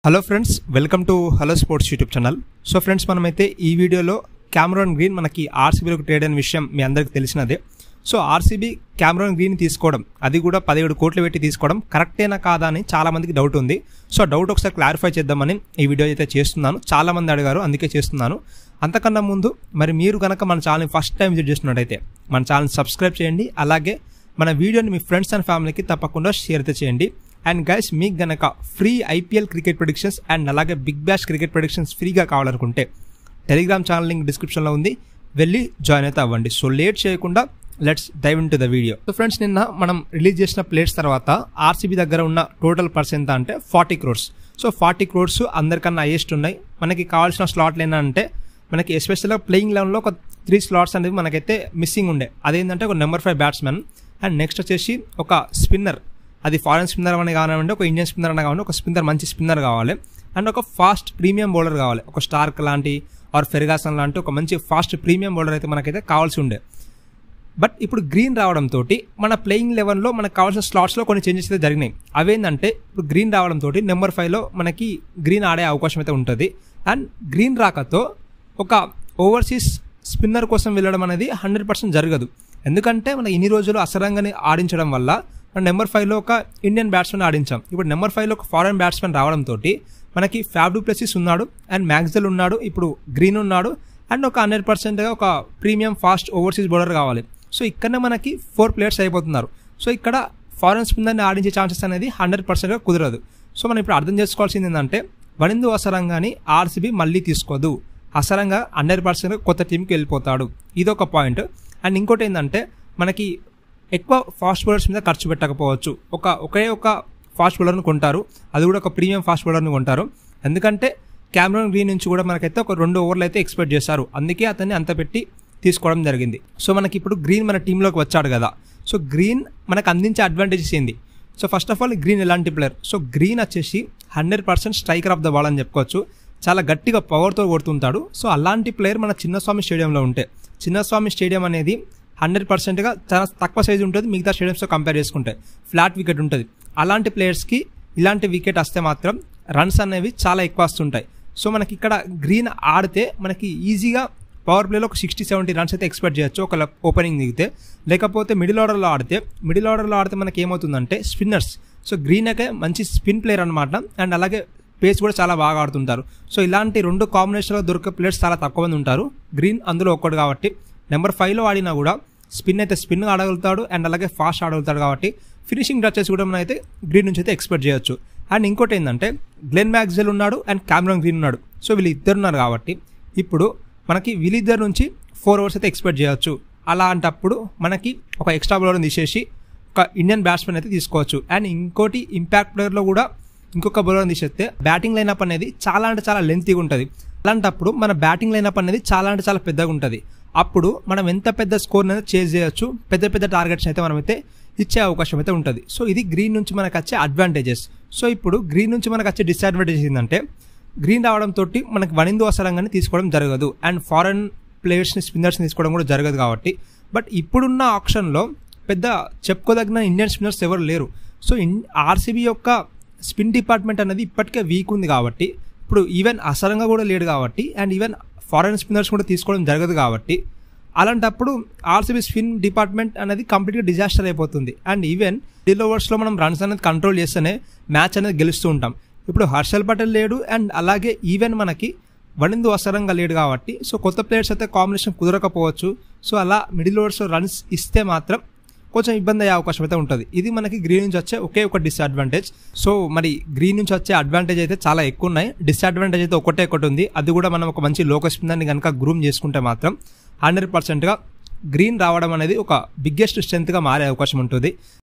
hello friends welcome to hello sports YouTube channel so friends మనమైతే ఈ వీడియోలో Cameron green మనకి ఆర్సీబీలోకి ట్రేడ్ అయిన విషయం మీ అందరికీ తెలిసినదే సో ఆర్సీబీ క్యామరాన్ గ్రీన్ తీసుకోవడం అది కూడా పదిహేడు కోట్లు పెట్టి తీసుకోవడం కరెక్టేనా కాదా అని చాలా మందికి డౌట్ ఉంది సో డౌట్ ఒకసారి క్లారిఫై చేద్దామని ఈ వీడియో అయితే చేస్తున్నాను చాలా మంది అడిగారు అందుకే చేస్తున్నాను అంతకన్నా ముందు మరి మీరు కనుక మన ఛానల్ని ఫస్ట్ టైం విజిట్ చేస్తున్నట్టయితే మన ఛానల్ సబ్స్క్రైబ్ చేయండి అలాగే మన వీడియోని మీ ఫ్రెండ్స్ అండ్ ఫ్యామిలీకి తప్పకుండా షేర్ అయితే చేయండి అండ్ గైస్ మీకు గనక free IPL cricket predictions and అలాగే బిగ్ బ్యాష్ క్రికెట్ ప్రొడిక్షన్స్ ఫ్రీగా కావాలనుకుంటే టెలిగ్రామ్ ఛానల్ లింక్ డిస్క్రిప్షన్లో ఉంది వెళ్ళి జాయిన్ అయితే అవ్వండి సో లేట్ చేయకుండా let's dive into the video so friends నిన్న మనం రిలీజ్ చేసిన ప్లేట్స్ తర్వాత ఆర్సీబీ దగ్గర ఉన్న టోటల్ పర్స్ ఎంత అంటే forty crores so forty crores అందరికన్నా హైయెస్ట్ ఉన్నాయి మనకి కావాల్సిన స్లాట్లు ఏంటంటే మనకి ఎస్పెషల్గా ప్లేయింగ్ లెవెన్లో ఒక త్రీ స్లాట్స్ అనేవి మనకైతే మిస్సింగ్ ఉండే అదేంటంటే ఒక number five batsmen and next వచ్చేసి ఒక స్పిన్నర్ అది ఫారెన్ స్పిన్నర్ అని కానివ్వండి ఒక ఇండియన్ స్పిన్నర్ అని కావాలి ఒక స్పిన్నర్ మంచి స్పిన్నర్ కావాలి అండ్ ఒక ఫాస్ట్ ప్రీమియం బౌలర్ కావాలి ఒక స్టార్క్ లాంటి ఆర్ ఫెర్గాసన్ లాంటి ఒక మంచి ఫాస్ట్ ప్రీమియం బౌలర్ అయితే మనకైతే కావాల్సి ఉండే బట్ ఇప్పుడు గ్రీన్ రావడంతో మన ప్లేయింగ్ లెవెన్లో మనకు కావాల్సిన స్లాట్స్లో కొన్ని చేంజెస్ అయితే జరిగినాయి అవేంటంటే ఇప్పుడు గ్రీన్ రావడంతో నెంబర్ ఫైవ్లో మనకి గ్రీన్ ఆడే అవకాశం అయితే ఉంటుంది అండ్ గ్రీన్ రాకతో ఒక ఓవర్సీస్ స్పిన్నర్ కోసం వెళ్ళడం అనేది హండ్రెడ్ పర్సెంట్ జరగదు ఎందుకంటే మన ఇన్ని రోజులు అసరంగాని ఆడించడం వల్ల మన నెంబర్ ఫైవ్లో ఒక ఇండియన్ బ్యాట్స్మెన్ ఆడించాం ఇప్పుడు నెంబర్ ఫైవ్లో ఒక ఫారెన్ బ్యాట్స్మెన్ రావడంతో మనకి ఫ్యాబ్డు ప్లసీస్ ఉన్నాడు అండ్ మ్యాక్సెల్ ఉన్నాడు ఇప్పుడు గ్రీన్ ఉన్నాడు అండ్ ఒక హండ్రెడ్ పర్సెంట్గా ఒక ప్రీమియం ఫాస్ట్ ఓవర్సీస్ బౌలర్ కావాలి సో ఇక్కడనే మనకి ఫోర్ ప్లేయర్స్ అయిపోతున్నారు సో ఇక్కడ ఫారెన్ స్పిన్నర్ని ఆడించే ఛాన్సెస్ అనేది హండ్రెడ్ పర్సెంట్గా కుదరదు సో మనం ఇప్పుడు అర్థం చేసుకోవాల్సింది ఏంటంటే వనిందు అసరంగాని ఆర్సీబీ మళ్ళీ తీసుకోదు అసరంగా హండ్రెడ్ పర్సెంట్గా కొత్త టీంకి వెళ్ళిపోతాడు ఇది ఒక పాయింట్ అండ్ ఇంకోటి ఏంటంటే మనకి ఎక్కువ ఫాస్ట్ బౌలర్స్ మీద ఖర్చు పెట్టకపోవచ్చు ఒక ఒకే ఒక ఫాస్ట్ బౌలర్ని కొంటారు అది కూడా ఒక ప్రీమియం ఫాస్ట్ బౌలర్ని కొంటారు ఎందుకంటే క్యామరాన్ గ్రీన్ నుంచి కూడా మనకైతే ఒక రెండు ఓవర్లు అయితే ఎక్స్పెక్ట్ చేస్తారు అందుకే అతన్ని అంత పెట్టి తీసుకోవడం జరిగింది సో మనకి ఇప్పుడు గ్రీన్ మన టీంలోకి వచ్చాడు కదా సో గ్రీన్ మనకు అందించే అడ్వాంటేజెస్ ఏంది so first of all green ఎలాంటి ప్లేయర్ సో గ్రీన్ వచ్చేసి hundred percent striker of the ball అని చెప్పుకోవచ్చు చాలా గట్టిగా పవర్తో కొడుతుంటాడు సో అలాంటి ప్లేయర్ మన చిన్నస్వామి స్టేడియంలో ఉంటే చిన్నస్వామి స్టేడియం అనేది హండ్రెడ్ పర్సెంట్గా చాలా తక్కువ సైజు ఉంటుంది మిగతా స్టేడియంస్తో కంపేర్ చేసుకుంటే ఫ్లాట్ వికెట్ ఉంటుంది అలాంటి ప్లేయర్స్కి ఇలాంటి వికెట్ వస్తే మాత్రం రన్స్ అనేవి చాలా ఎక్కువ వస్తుంటాయి సో మనకి ఇక్కడ గ్రీన్ ఆడితే మనకి ఈజీగా పవర్ ప్లేలో ఒక సిక్స్టీ సెవెంటీ రన్స్ అయితే ఎక్స్పెక్ట్ చేయొచ్చు ఒక ఓపెనింగ్ దిగితే లేకపోతే మిడిల్ ఆర్డర్లో ఆడితే మిడిల్ ఆర్డర్లో ఆడితే మనకి ఏమవుతుందంటే స్పిన్నర్స్ సో గ్రీన్ అయితే మంచి స్పిన్ ప్లేయర్ అనమాట అండ్ అలాగే పేస్ కూడా చాలా బాగా ఆడుతుంటారు సో ఇలాంటి రెండు కాంబినేషన్లో దొరికే ప్లేయర్స్ చాలా తక్కువ మంది ఉంటారు గ్రీన్ అందులో ఒక్కడు కాబట్టి నెంబర్ ఫైవ్లో ఆడినా కూడా స్పిన్ అయితే స్పిన్ ఆడగలుగుతాడు అండ్ అలాగే ఫాస్ట్ ఆడగలుగుతాడు కాబట్టి ఫినిషింగ్ టచెస్ కూడా మనం అయితే గ్రీన్ నుంచి అయితే ఎక్స్పెక్ట్ చేయొచ్చు అండ్ ఇంకోటి ఏంటంటే గ్లెన్ మ్యాక్జెల్ ఉన్నాడు అండ్ క్యామరాన్ గ్రీన్ ఉన్నాడు సో వీళ్ళు ఇద్దరు ఉన్నారు కాబట్టి ఇప్పుడు మనకి వీళ్ళిద్దరు నుంచి ఫోర్ ఓవర్స్ అయితే ఎక్స్పెక్ట్ చేయొచ్చు అలాంటప్పుడు మనకి ఒక ఎక్స్ట్రా బౌలర్ని తీసేసి ఒక ఇండియన్ బ్యాట్స్మెన్ అయితే తీసుకోవచ్చు అండ్ ఇంకోటి ఇంపాక్ట్ ప్లేయర్లో కూడా ఇంకొక బౌలర్ని తీసేస్తే బ్యాటింగ్ లైనప్ అనేది చాలా అంటే చాలా లెంతీగా ఉంటుంది అలాంటప్పుడు మన బ్యాటింగ్ లైనప్ అనేది చాలా అంటే చాలా పెద్దగా ఉంటుంది అప్పుడు మనం ఎంత పెద్ద స్కోర్ అనేది చేజ్ చేయొచ్చు పెద్ద పెద్ద టార్గెట్స్ అయితే మనమైతే ఇచ్చే అవకాశం అయితే ఉంటుంది సో ఇది గ్రీన్ నుంచి మనకు వచ్చే అడ్వాంటేజెస్ సో ఇప్పుడు గ్రీన్ నుంచి మనకు వచ్చే డిసడ్వాంటేజ్ ఏంటంటే గ్రీన్ రావడంతో మనకి వనిందు అవసరంగానే తీసుకోవడం జరగదు అండ్ ఫారెన్ ప్లేయర్స్ని స్పిన్నర్స్ని తీసుకోవడం కూడా జరగదు కాబట్టి బట్ ఇప్పుడున్న ఆప్షన్లో పెద్ద చెప్పుకోదగిన ఇండియన్ స్పిన్నర్స్ ఎవరు లేరు సో ఇన్ ఆర్సీబీ యొక్క స్పిన్ డిపార్ట్మెంట్ అనేది ఇప్పటికే వీక్ ఉంది కాబట్టి ఇప్పుడు ఈవెన్ అసరంగా కూడా లేడు కాబట్టి అండ్ ఈవెన్ ఫారెన్ స్పిన్నర్స్ కూడా తీసుకోవడం జరగదు కాబట్టి అలాంటప్పుడు ఆర్సీబీ స్పిన్ డిపార్ట్మెంట్ అనేది కంప్లీట్గా డిజాస్టర్ అయిపోతుంది అండ్ ఈవెన్ డీల్ ఓవర్స్లో మనం రన్స్ అనేది కంట్రోల్ చేస్తేనే మ్యాచ్ అనేది గెలుస్తూ ఉంటాం ఇప్పుడు హర్షల్ పటేల్ లేడు అండ్ అలాగే ఈవెన్ మనకి వనిందు అవసరంగా లేడు కాబట్టి సో కొత్త ప్లేయర్స్ అయితే కాంబినేషన్ కుదరకపోవచ్చు సో అలా మిడిల్ ఓవర్స్లో రన్స్ ఇస్తే మాత్రం కొంచెం ఇబ్బంది అయ్యే అవకాశం అయితే ఉంటుంది ఇది మనకి గ్రీన్ నుంచి వచ్చే ఒకే ఒక డిసడ్వాంటేజ్ సో మరి గ్రీన్ నుంచి వచ్చే అడ్వాంటేజ్ అయితే చాలా ఎక్కువ ఉన్నాయి డిసడ్వాంటేజ్ అయితే ఒకటే ఒకటి ఉంది అది కూడా మనం ఒక మంచి లోకస్ స్పిన్నర్ని కనుక గ్రూమ్ చేసుకుంటే మాత్రం హండ్రెడ్ పర్సెంట్గా గ్రీన్ రావడం అనేది ఒక బిగ్గెస్ట్ స్ట్రెంత్గా మారే అవకాశం ఉంటుంది